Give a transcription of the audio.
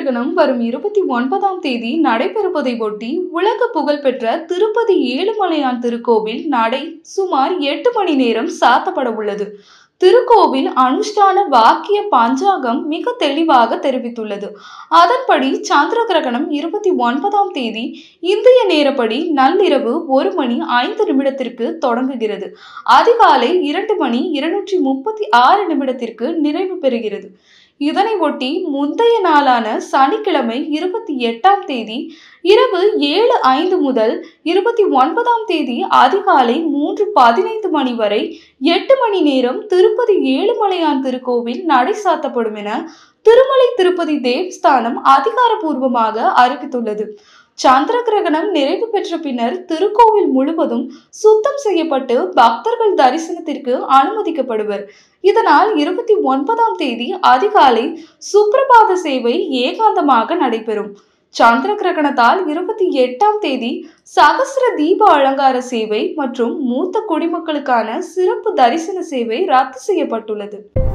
கிரகணம் வரும் இருபத்தி ஒன்பதாம் தேதி நடைபெறுவதை ஒட்டி உலக புகழ்பெற்ற திருப்பதி ஏழுமலையான் திருக்கோவில் நடை சுமார் எட்டு மணி நேரம் சாத்தப்பட உள்ளது திருக்கோவில் அனுஷ்டான வாக்கிய பஞ்சாங்கம் மிக தெளிவாக தெரிவித்துள்ளது அதன்படி சந்திர கிரகணம் இருபத்தி ஒன்பதாம் தேதி இந்திய நேரப்படி நள்ளிரவு ஒரு மணி ஐந்து நிமிடத்திற்கு தொடங்குகிறது அதிகாலை இரண்டு மணி இருநூற்றி முப்பத்தி ஆறு நிமிடத்திற்கு நிறைவு பெறுகிறது இதனை ஒட்டி முந்தைய நாளான சனிக்கிழமை இருபத்தி எட்டாம் தேதி இரவு ஏழு ஐந்து முதல் இருபத்தி ஒன்பதாம் தேதி அதிகாலை மூன்று பதினைந்து மணி வரை எட்டு மணி நேரம் திருப்பதி ஏழுமலையான் திருக்கோவில் நடை சாத்தப்படும் என திருமலை திருப்பதி தேவஸ்தானம் அதிகாரப்பூர்வமாக அறிவித்துள்ளது சந்திர கிரகணம் நிறைவு பெற்ற பின்னர் திருக்கோவில் முழுவதும் சுத்தம் செய்யப்பட்டு பக்தர்கள் தரிசனத்திற்கு அனுமதிக்கப்படுவர் இதனால் இருபத்தி ஒன்பதாம் தேதி அதிகாலை சுப்பிரபாத சேவை ஏகாந்தமாக நடைபெறும் சந்திர கிரகணத்தால் இருபத்தி எட்டாம் தேதி சகசிர தீப அலங்கார சேவை மற்றும் மூத்த குடிமக்களுக்கான சிறப்பு தரிசன சேவை ரத்து செய்யப்பட்டுள்ளது